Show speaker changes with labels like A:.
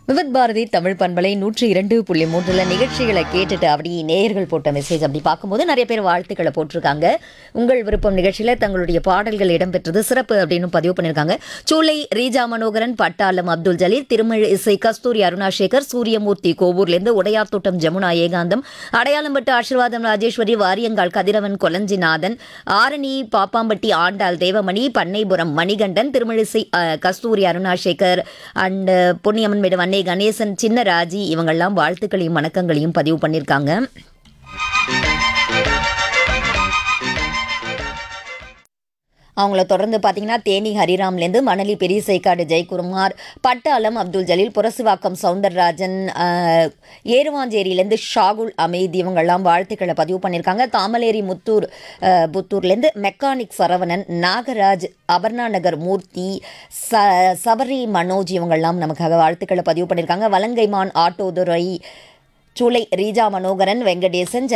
A: விவித் பாரதி தமிழ் பண்பலை நூற்றி இரண்டு புள்ளி மூன்றுல நிகழ்ச்சிகளை கேட்டுட்டு அப்படி நேயர்கள் போட்ட மெசேஜ் அப்படி பார்க்கும்போது நிறைய பேர் வாழ்த்துக்களை போட்டிருக்காங்க உங்கள் விருப்பம் நிகழ்ச்சியில தங்களுடைய பாடல்கள் இடம்பெற்றது சிறப்பு அப்படின்னு பதிவு பண்ணியிருக்காங்க சூளை ரீஜா மனோகரன் பட்டாளம் அப்துல் ஜலீல் திருமிழ் இசை கஸ்தூரி அருணாசேகர் சூரியமூர்த்தி கோவூர்லேருந்து உடையார் தோட்டம் ஜமுனா ஏகாந்தம் அடையாளம்பட்டு ஆசீர்வாதம் ராஜேஸ்வரி வாரியங்கால் கதிரவன் கொலஞ்சிநாதன் ஆரணி பாப்பாம்பட்டி ஆண்டாள் தேவமணி பண்ணைபுரம் மணிகண்டன் திருமிழிசை அஹ், கஸ்தூரி அருணாசேகர் அண்ட் பொன்னியம்மன் மேடம் அன்னை கணேசன் சின்னராஜி இவங்கெல்லாம் வாழ்த்துக்களையும் வணக்கங்களையும் பதிவு பண்ணியிருக்காங்க அவங்கள தொடர்ந்து பார்த்தீங்கன்னா தேனி ஹரிராம்லேருந்து மணலி பெரிய சைக்காடு ஜெயக்குமார் பட்டாளம் அப்துல் ஜலீல் புரசுவாக்கம் சவுந்தரராஜன் ஆஹ், ஏருவாஞ்சேரியிலேருந்து ஷாகுல் அமீத் இவங்கெல்லாம் வாழ்த்துக்களை பதிவு பண்ணியிருக்காங்க தாமலேரி முத்தூர் ஆஹ், புத்தூர்லேருந்து மெக்கானிக் சரவணன் நாகராஜ் அபர்ணா நகர் மூர்த்தி ச சபரி மனோஜ் இவங்கெல்லாம் நமக்காக வாழ்த்துக்களை பதிவு பண்ணியிருக்காங்க வலங்கைமான் ஆட்டோதுரை சூளை ரீஜா மனோகரன் வெங்கடேசன்